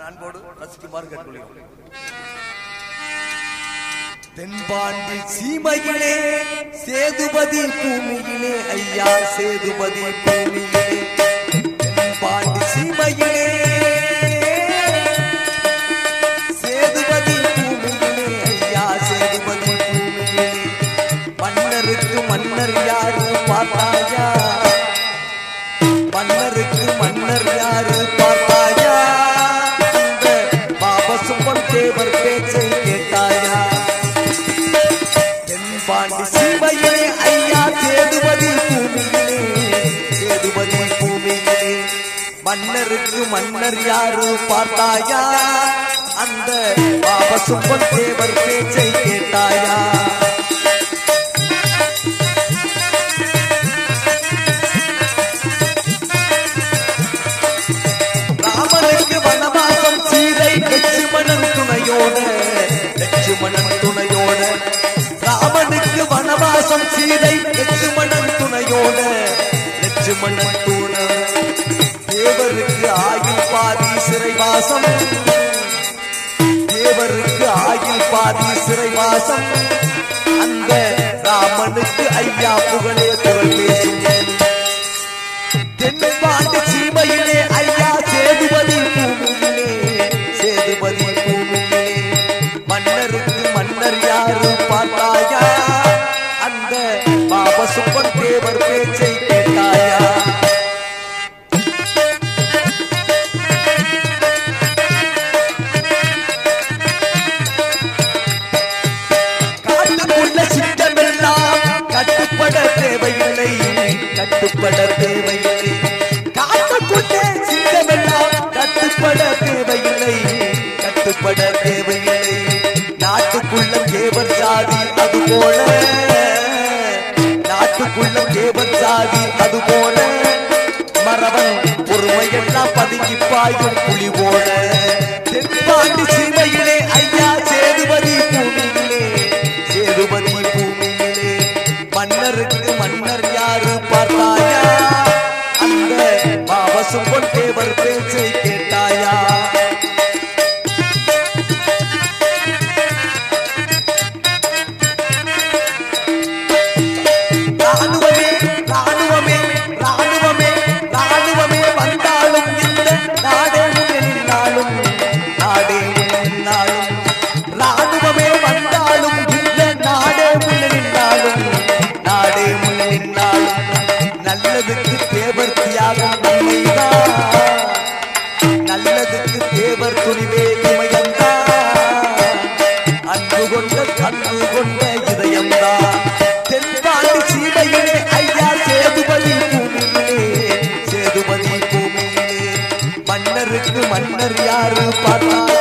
அன்போடு ரசிக்குமாறு கேட்டுக்கொள்கிறோம் தென்பாண்டி சீமையிலே சேதுபதி பூமியிலே ஐயா சேதுபதி பூமியிலே தென்பாண்டி சீமையிலே சேதுபதி பூமியிலே ஐயா சேதுபதி பூமியிலே மன்னருக்கு மன்னர் யாரு பார்த்தாயா மன்னருக்கு மன்னர் யாரு பார்த்தாயா இந்த பாபசுப்பன் தேவர் பேச்சை கேட்டாயா தென்பாண்டி சீமையிலே ஐயா சேதுபதி பூமியிலே சேதுபதி பூமியிலே மன்னருக்கு மன்னர் யாரு பார்த்தாயா அந்த பாபசுப்பன் தேவர் பேச்சை கேட்டாயா ராமனுக்கு வனவாசம் சீதை லட்சுமணன் துணையோட லட்சுமணன் துணையோட ராமனுக்கு வனவாசம் சீதை லட்சுமணன் துணையோட லட்சுமணன் துண தேவருக்கு ஆயில் பாதி சிறைவாசம் தேவருக்கு ஆயில் பாதி சிறைவாசம் அந்த ராமனுக்கு ஐயா புகழே குரல் பேசும் தென்பாண்டி சீமையிலே ஐயா சேதுபதி பூமியிலே சேதுபதி பூமியிலே மன்னருக்கு மன்னர் யாரு பார்த்தாயா அந்த பாபசுப்பன் தேவர் பேச்சை கேட்டாயா காட்டுக்குள்ள சிங்கமெல்லாம் கட்டுப்பட தேவையில்லை கட்டுப்பட தேவையில்லை காட்டுக்குள்ள சிங்கமெல்லாம் கட்டுப்பட தேவையில்லை கட்டுப்பட தேவையில்லை நாட்டுக்குள்ள தேவர் சாதி அது போல நாட்டுக்குள்ள தேவர் சாதி அது போல மறவன் பொறுமையெல்லாம் பதுங்கி பாயும் புலி போல தென்பாண்டி சீமையிலே ஐயா சேதுபதி பூமியிலே சேதுபதி பூமியிலே மன்னருக்கு மன்னர் யாரு பார்த்தாயா அந்த பாவசும்பன் தேவர் பேச்சை கேட்டாயா ராணுவமே ராணுவமே ராணுவமே ராணுவமே வந்தாலும் இந்த நாடே நின்னாலும் நாடே நின்னாலும் ராணுவமே வந்தாலும் இந்த நாடே முன்ன நின்னாலும் நாடே முன்ன நின்னாலும் நல்லதுக்கு தேவர் தியாகம் நன்மைதான் நல்லதுக்கு தேவர் துணிவே இமயம்தான் அன்பு கொண்ட அன்பு கொண்ட இதயம்தான் தென்பாண்டி சீமையிலே ஐயா சேதுபதி பூமியிலே சேதுபதி பூமியிலே மன்னருக்கு மன்னர் யாரு பார்த்தா